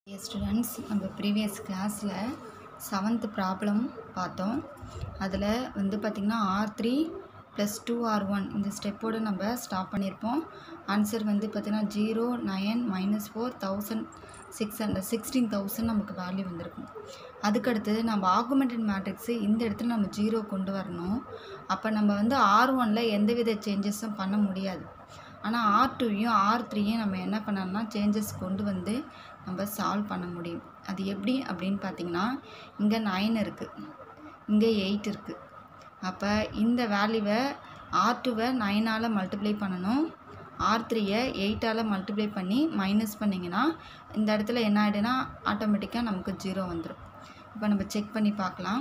Dear students நம்ம previous கிளாஸில் seventh problem பார்த்தோம் அதில் வந்து பார்த்திங்கன்னா R three plus two R one இந்த ஸ்டெப்போடு நம்ம ஸ்டாப் பண்ணியிருப்போம் ஆன்சர் வந்து பார்த்திங்கன்னா zero nine minus four thousand six hundred sixteen thousand நமக்கு வேல்யூ வந்திருக்கும் அதுக்கடுத்தது நம்ம ஆகுமெண்டட் மேட்ரிக்ஸு இந்த இடத்துல நம்ம ஜீரோ கொண்டு வரணும் அப்போ நம்ம வந்து ஆர் ஒனில் எந்தவித சேஞ்சஸும் பண்ண முடியாது ஆனால் ஆர் டூவையும் ஆர் த்ரீயும் நம்ம என்ன பண்ணலாம்னா சேஞ்சஸ் கொண்டு வந்து நம்ம சால்வ் பண்ண முடியும் அது எப்படி அப்படின்னு பார்த்தீங்கன்னா இங்கே நைன் இருக்குது இங்கே எயிட் இருக்குது அப்போ இந்த வேல்யூவை ஆர் டூவை நைனால் மல்டிப்ளை பண்ணணும் ஆர் த்ரீயை எயிட்டால் மல்டிப்ளை பண்ணி மைனஸ் பண்ணிங்கன்னா இந்த இடத்துல என்ன ஆகிடுனா ஆட்டோமேட்டிக்காக நமக்கு ஜீரோ வந்துடும் இப்போ நம்ம செக் பண்ணி பார்க்கலாம்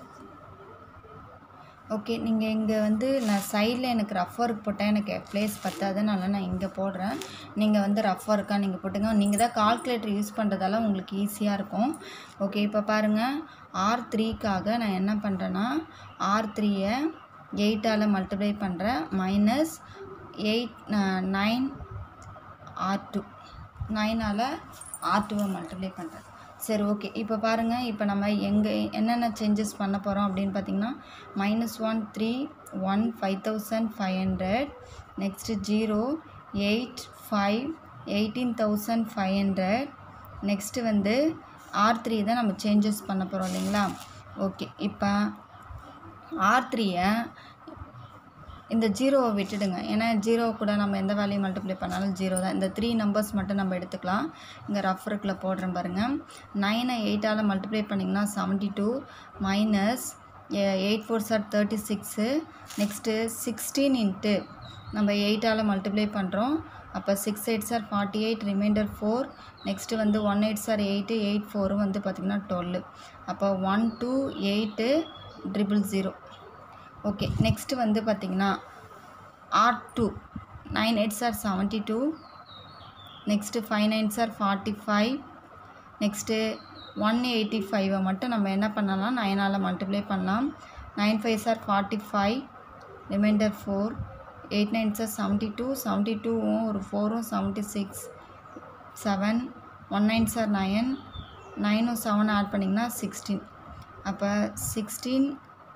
ஓகே நீங்கள் இங்கே வந்து நான் சைடில் எனக்கு ரஃப் ஒர்க் போட்டால் எனக்கு ப்ளேஸ் பத்தாதனால நான் இங்கே போடுறேன் நீங்கள் வந்து ரஃப் ஒர்க்காக நீங்கள் போட்டுங்க நீங்கள் தான் கால்குலேட்டர் யூஸ் பண்ணுறதால உங்களுக்கு ஈஸியாக இருக்கும் ஓகே இப்போ பாருங்கள் ஆர் த்ரீக்காக நான் என்ன பண்ணுறேன்னா ஆர் த்ரீயை எயிட்டால் மல்டிப்ளை பண்ணுறேன் minus eight nine R two நைனால் ஆர் டூவை மல்டிப்ளை பண்ணுறேன் சரி ஓகே இப்போ பாருங்கள் இப்போ நம்ம எங்கே என்னென்ன சேஞ்சஸ் பண்ண போகிறோம் அப்படின்னு பார்த்தீங்கன்னா minus one three one five thousand five hundred next zero eight five eighteen thousand five hundred next வந்து ஆர் த்ரீ தான் நம்ம சேஞ்சஸ் பண்ண போகிறோம் இல்லைங்களா ஓகே இப்போ ஆர் த்ரீயை இந்த ஜீரோவை விட்டுடுங்க ஏன்னா ஜீரோ கூட நம்ம எந்த வேல்யூ மல்டிப்ளை பண்ணாலும் ஜீரோ தான் இந்த த்ரீ நம்பர்ஸ் மட்டும் நம்ம எடுத்துக்கலாம் இங்கே ரஃப் ஒர்க்கில் போடுறேன் பாருங்கள் நைனை எயிட்டால் மல்டிப்ளை பண்ணிங்கன்னா seventy two minus eight four are thirty six next sixteen into நம்ம எயிட்டால் மல்டிப்ளை பண்ணுறோம் அப்போ six eight are forty eight reminder four next வந்து one eight are eight eight ஃபோரும் வந்து பார்த்திங்கன்னா டுவெல் அப்போ one two eight triple zero okay next வந்து பார்த்திங்கன்னா R two nine eight are seventy two next five nine are forty five next one eighty ஃபைவை மட்டும் நம்ம என்ன பண்ணலாம் நைனால் மல்டிப்ளை பண்ணலாம் nine five are forty five reminder four eight nine are seventy two seventy டூவும் ஒரு ஃபோரும் seventy six seven one nine are nine நைனும் செவன் ஆட் பண்ணிங்கன்னா சிக்ஸ்டீன் அப்போ sixteen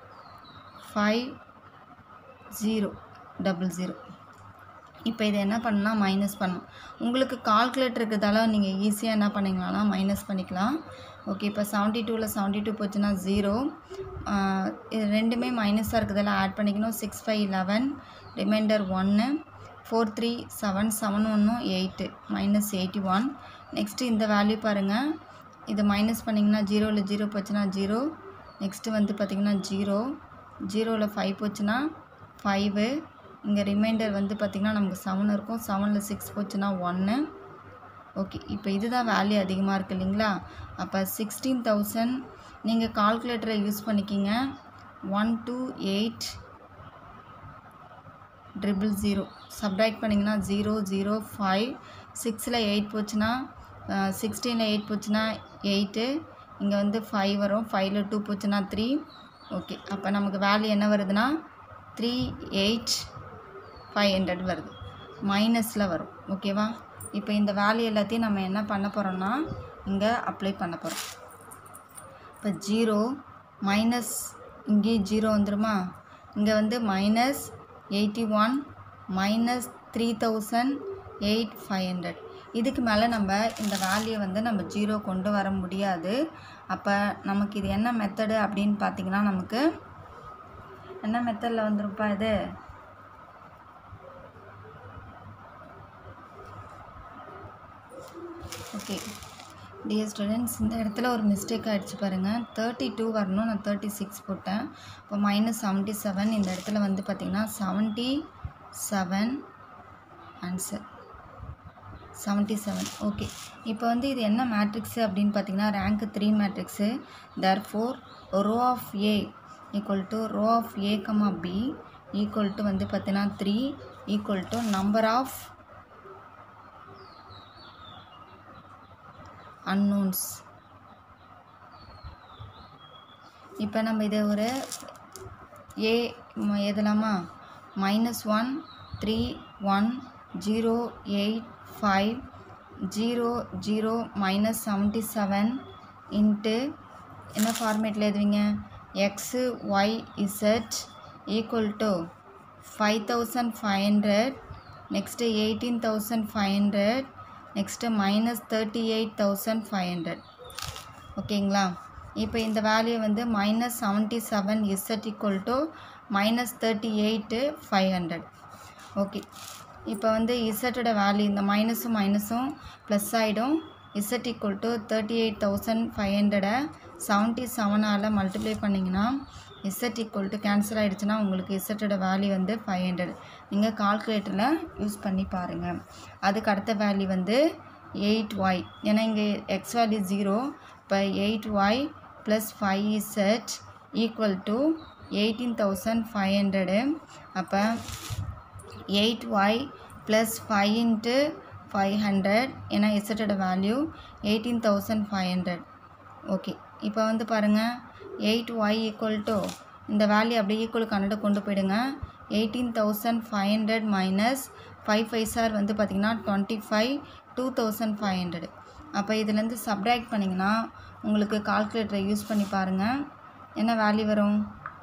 five zero double zero இப்போ இதை என்ன பண்ணலாம் மைனஸ் பண்ணலாம் உங்களுக்கு கால்குலேட்டர் இருக்கிறதால நீங்கள் ஈஸியாக என்ன பண்ணிக்கலாம்னா மைனஸ் பண்ணிக்கலாம் ஓகே இப்போ செவன்ட்டி டூவில் செவன்ட்டி டூ போச்சுன்னா ஜீரோ இது ரெண்டுமே மைனஸாக இருக்கிறதால ஆட் பண்ணிக்கணும் சிக்ஸ் ஃபைவ் லெவன் ரிமைண்டர் ஒன்று ஃபோர் த்ரீ செவன் செவன் ஒன்றும் eight minus eighty one next இந்த வேல்யூ பாருங்கள் இதை மைனஸ் பண்ணிங்கன்னா ஜீரோவில் ஜீரோ போச்சுன்னா ஜீரோ நெக்ஸ்ட்டு வந்து பார்த்திங்கன்னா ஜீரோ ஜீரோவில் ஃபைவ் போச்சுன்னா ஃபைவு இங்கே ரிமைண்டர் வந்து பார்த்திங்கன்னா நமக்கு செவன் இருக்கும் செவனில் சிக்ஸ் போச்சுன்னா ஒன்று ஓகே இப்போ இதுதான் வேல்யூ அதிகமாக இருக்குது இல்லைங்களா அப்போ சிக்ஸ்டீன் தௌசண்ட் நீங்கள் கால்குலேட்டரை யூஸ் பண்ணிக்கிங்க one two eight triple zero subtract பண்ணிங்கன்னா ஜீரோ ஜீரோ ஃபைவ் சிக்ஸில் எயிட் போச்சுன்னா சிக்ஸ்டீனில் எயிட் போச்சுன்னா எயிட்டு இங்கே வந்து ஃபைவ் வரும் ஃபைவ்ல டூ போச்சுன்னா த்ரீ ஓகே அப்போ நமக்கு வேல்யூ என்ன வருதுன்னா த்ரீ எயிட் ஃபைவ் ஹண்ட்ரட் வருது மைனஸில் வரும் ஓகேவா இப்போ இந்த வேல்யூ எல்லாத்தையும் நம்ம என்ன பண்ண போகிறோம்னா இங்கே அப்ளை பண்ண போகிறோம் இப்போ ஜீரோ மைனஸ் இங்கேயும் ஜீரோ வந்துருமா இங்கே வந்து minus eighty one minus three thousand eight five hundred இதுக்கு மேலே நம்ம இந்த வேல்யூ வந்து நம்ம ஜீரோ கொண்டு வர முடியாது அப்போ நமக்கு இது என்ன மெத்தடு அப்படின்னு பார்த்தீங்கன்னா நமக்கு என்ன மெத்தடில் வந்துருப்பா இது ஓகே டியர் ஸ்டூடெண்ட்ஸ் இந்த இடத்துல ஒரு மிஸ்டேக் ஆகிடுச்சு பாருங்கள் தேர்ட்டி டூ வரணும் நான் தேர்ட்டி சிக்ஸ் போட்டேன் இப்போ மைனஸ் செவன்ட்டி செவன் இந்த இடத்துல வந்து பார்த்திங்கன்னா seventy seven answer seventy seven okay இப்போ வந்து இது என்ன மேட்ரிக்ஸு அப்படின்னு பார்த்தீங்கன்னா ரேங்க் த்ரீ மேட்ரிக்ஸு தர் four row of A equal to row of A comma B equal to வந்து பார்த்தீங்கன்னா three equal to number of unknowns இப்போ நம்ம இதை ஒரு ஏ எதலாமா minus one three one zero eight five zero zero minus seventy seven into என்ன ஃபார்மேட்டில் எழுதுவீங்க x y z equal to five thousand five hundred next eighteen thousand five hundred next minus thirty eight thousand five hundred ஓகேங்களா இப்போ இந்த வேல்யூ வந்து minus seventy seven z equal to minus thirty eight five hundred okay இப்போ வந்து இசட்டோட value இந்த மைனஸும் மைனஸும் ப்ளஸ் ஆகிடும் z equal to thirty eight thousand five ஹண்ட்ரடை செவன்ட்டி செவனால் மல்டிப்ளை பண்ணிங்கன்னா இசட் ஈக்குவல் டு கேன்சல் ஆகிடுச்சுன்னா உங்களுக்கு இசட்டோட வேல்யூ வந்து ஃபைவ் ஹண்ட்ரட் நீங்கள் கால்குலேட்டரில் யூஸ் பண்ணி பாருங்கள் அதுக்கு அடுத்த வேல்யூ வந்து எயிட் ஒய் ஏன்னா இங்கே எக்ஸ் வேல்யூ ஜீரோ இப்போ eight y plus five z equal to eighteen thousand five hundred அப்போ eight y plus five into five hundred ஏன்னா இசட்டோட value eighteen thousand five hundred okay இப்போ வந்து பாருங்கள் எயிட் ஒய் ஈக்குவல் டு இந்த value அப்படியே equal கன்னட கொண்டு போயிடுங்க eighteen thousand five hundred minus five five are வந்து பார்த்திங்கன்னா twenty five two thousand five hundred அப்போ இதுலேருந்து சப்ராக்ட் பண்ணிங்கன்னா உங்களுக்கு கால்குலேட்டரை யூஸ் பண்ணி பாருங்கள் என்ன வேல்யூ வரும்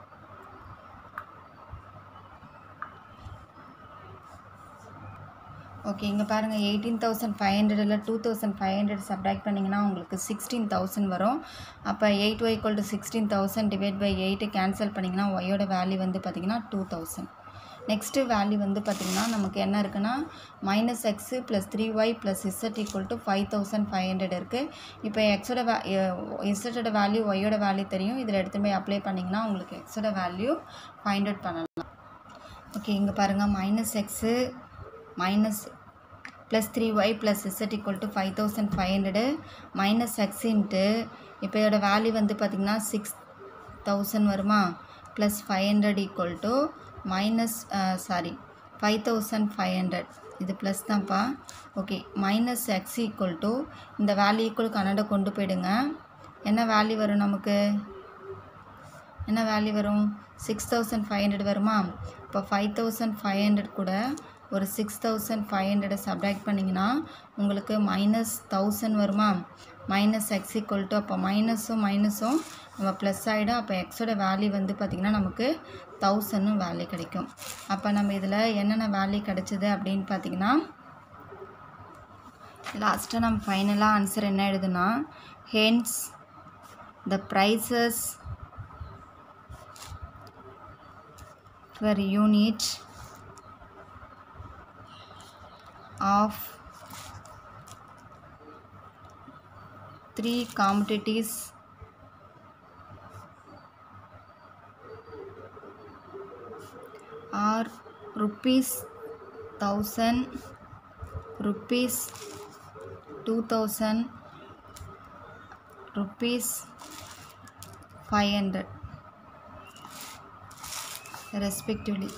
ஓகே இங்கே பாருங்கள் எயிட்டீன் தௌசண்ட் ஃபைவ் ஹண்ட்ரடில் two thousand five hundred subtract பண்ணிங்கன்னா உங்களுக்கு சிக்ஸ்டீன் தௌசண்ட் வரும் அப்போ eight y equal to sixteen thousand divide by eight cancel பண்ணிங்கன்னா ஒய்யோட வேல்யூ வந்து பார்த்திங்கன்னா டூ தௌசண்ட் நெக்ஸ்ட்டு வேல்யூ வந்து பார்த்திங்கன்னா நமக்கு என்ன இருக்குன்னா minus x plus three y plus z equal to five thousand five hundred இருக்குது இப்போ எக்ஸோட வே இசட்டோட வேல்யூ ஒய்யோட வேல்யூ தெரியும் இதில் எடுத்து போய் அப்ளை பண்ணிங்கன்னா உங்களுக்கு எக்ஸோட வேல்யூ ஃபைண்ட் அவுட் பண்ணலாம் ஓகே இங்கே பாருங்கள் minus x minus plus three y plus z equal to five thousand five hundred minus x into இப்போ இதோட வேல்யூ வந்து பார்த்திங்கன்னா சிக்ஸ் தௌசண்ட் வருமா plus five hundred equal to minus sorry five thousand five hundred இது plus தான்ப்பா okay minus x equal to இந்த value equal கன்னட கொண்டு போயிடுங்க என்ன வேல்யூ வரும் நமக்கு என்ன வேல்யூ வரும் சிக்ஸ் தௌசண்ட் ஃபைவ் ஹண்ட்ரட் வருமா இப்போ ஃபைவ் தௌசண்ட் ஃபைவ் ஹண்ட்ரட் கூட ஒரு சிக்ஸ் தௌசண்ட் ஃபைவ் ஹண்ட்ரடை சப்ராக்ட் பண்ணிங்கன்னா உங்களுக்கு மைனஸ் தௌசண்ட் வருமா மைனஸ் எக்ஸ் ஈக்குவல் டு அப்போ மைனஸும் மைனஸும் நம்ம ப்ளஸ் ஆகிடும் அப்போ எக்ஸோட வேல்யூ வந்து பார்த்திங்கன்னா நமக்கு தௌசண்டும் வேல்யூ கிடைக்கும் அப்போ நம்ம இதில் என்னென்ன வேல்யூ கிடைச்சிது அப்படின்னு பார்த்தீங்கன்னா லாஸ்ட்டாக நம்ம ஃபைனலாக ஆன்சர் என்ன எழுதுனா hence the prices per unit of three commodities are rupees thousand rupees two thousand rupees five hundred respectively.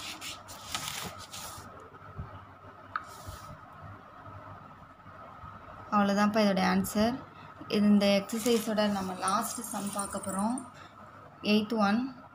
அவ்வளோதான்ப்பா இதோட ஆன்சர் இது இந்த எக்ஸசைஸோட நம்ம லாஸ்ட் சம் பார்க்க போகிறோம் எயித் ஒன்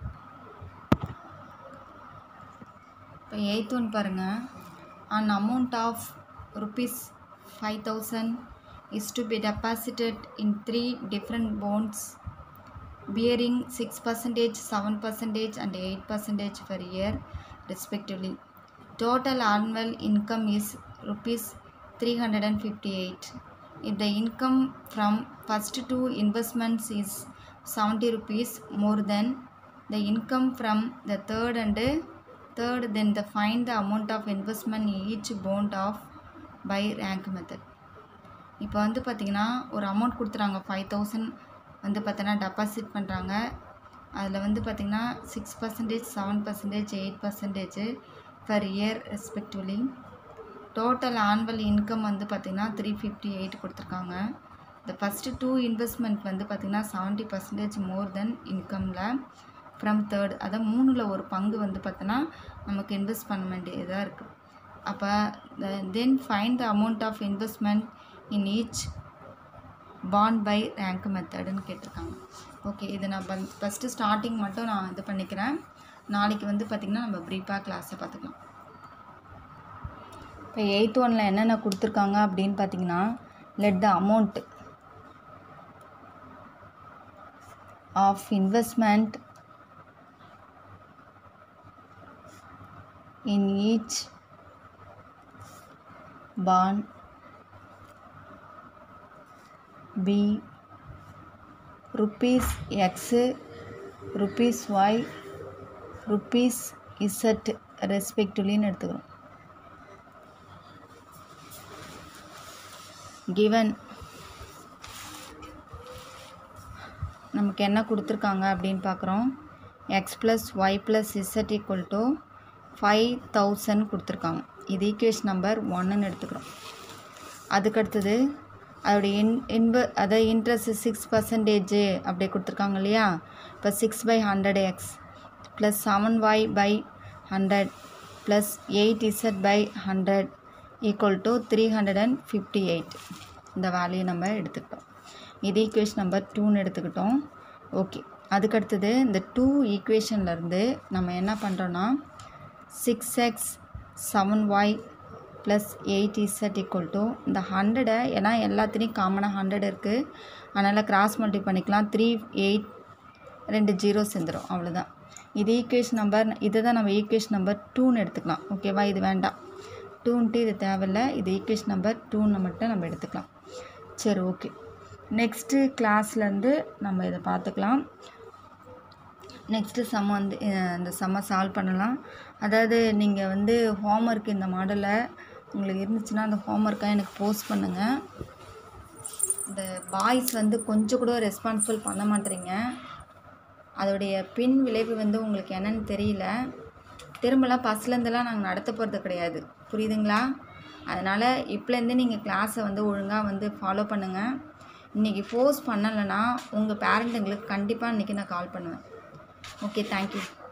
இப்போ எயித் ஒன் பாருங்கள் an amount of rupees five thousand is to be deposited in three different bonds bearing 6 percentage 7 percentage and 8 percentage per year respectively total annual income is rupees 358 if the income from first two investments is 70 rupees more than the income from the third and third then the find the amount of investment in each bond of by rank method இப்போ வந்து பார்த்திங்கன்னா ஒரு amount கொடுத்துறாங்க five thousand வந்து பார்த்தோன்னா deposit பண்ணுறாங்க அதில் வந்து பார்த்திங்கன்னா six percentage seven percentage eight percentage per year respectively total annual income வந்து பார்த்திங்கன்னா த்ரீ ஃபிஃப்டி எயிட் கொடுத்துருக்காங்க இந்த ஃபஸ்ட்டு டூ இன்வெஸ்ட்மெண்ட் வந்து பார்த்திங்கன்னா செவன்ட்டி பர்சன்டேஜ் மோர் தென் இன்கமில் ஃப்ரம் தேர்ட் அதான் மூணில் ஒரு பங்கு வந்து பார்த்தோன்னா நமக்கு இன்வெஸ்ட் பண்ண வேண்டியதாக இருக்குது அப்போ then find the amount of investment in each bond by rank மெத்தடுன்னு கேட்டிருக்காங்க ஓகே இது நான் ஃபஸ்ட்டு ஸ்டார்டிங் மட்டும் நான் இது பண்ணிக்கிறேன் நாளைக்கு வந்து பார்த்திங்கன்னா நம்ம ப்ரீஃபாக கிளாஸை பார்த்துக்கலாம் இப்போ எயித் ஒனில் என்னென்ன கொடுத்துருக்காங்க அப்படின்னு பார்த்தீங்கன்னா let the amount of investment in each bond be rupees x rupees y rupees z ரெஸ்பெக்டிவ்லின்னு எடுத்துக்கிறோம் கிவன் நமக்கு என்ன கொடுத்துருக்காங்க அப்படின்னு பார்க்குறோம் x plus y plus z equal to five thousand கொடுத்துருக்காங்க இது ஈக்குவேஷன் நம்பர் ஒன்றுன்னு எடுத்துக்கிறோம் அதுக்கடுத்தது அதோடைய இன் இன்ப அதை இன்ட்ரெஸ்ட் சிக்ஸ் பர்சன்டேஜு அப்படி கொடுத்துருக்காங்க இல்லையா இப்போ six by hundred x plus seven y by hundred plus eight z by hundred equal to three hundred and fifty eight இந்த வேல்யூ நம்ம எடுத்துக்கிட்டோம் இது ஈக்குவேஷன் நம்பர் டூன்னு எடுத்துக்கிட்டோம் ஓகே அதுக்கடுத்தது இந்த டூ ஈக்குவேஷன்லேருந்து நம்ம என்ன பண்ணுறோன்னா six x seven y plus eight z equal to இந்த ஹண்ட்ரடை ஏன்னா எல்லாத்துலேயும் காமனாக ஹண்ட்ரட் இருக்குது அதனால் கிராஸ் மல்டி பண்ணிக்கலாம் த்ரீ எயிட் ரெண்டு ஜீரோ சேர்ந்துடும் அவ்வளோதான் இது ஈக்குவேஷன் நம்பர் இதை தான் நம்ம ஈக்குவேஷன் நம்பர் டூன்னு எடுத்துக்கலாம் ஓகேவா இது வேண்டாம் டூன்ட்டு இது தேவையில்ல இது ஈக்குவேஷன் நம்பர் டூன்னு மட்டும் நம்ம எடுத்துக்கலாம் சரி ஓகே நெக்ஸ்ட்டு கிளாஸ்லேருந்து நம்ம இதை பார்த்துக்கலாம் நெக்ஸ்ட்டு சம் வந்து அஹ், இந்த சம்மை சால்வ் பண்ணலாம் அதாவது நீங்கள் வந்து ஹோம்ஒர்க் இந்த மாடலை உங்களுக்கு இருந்துச்சுன்னா அந்த ஹோம்ஒர்க்கை எனக்கு போஸ்ட் பண்ணுங்கள் இந்த பாய்ஸ் வந்து கொஞ்சம் கூட ரெஸ்பான்சிபிள் பண்ண மாட்டேறீங்க அதோடைய பின் விளைவு வந்து உங்களுக்கு என்னன்னு தெரியல திரும்பலாம் ஃபஸ்ட்லேருந்துலாம் நாங்கள் நடத்த போகிறது கிடையாது புரியுதுங்களா அதனால் இப்போலேருந்து நீங்கள் கிளாஸை வந்து ஒழுங்காக வந்து ஃபாலோ பண்ணுங்கள் இன்றைக்கி ஃபோர்ஸ் பண்ணலைன்னா உங்கள் பேரண்ட்டுங்களுக்கு கண்டிப்பாக இன்றைக்கி நான் கால் பண்ணுவேன் ஓகே தேங்க்யூ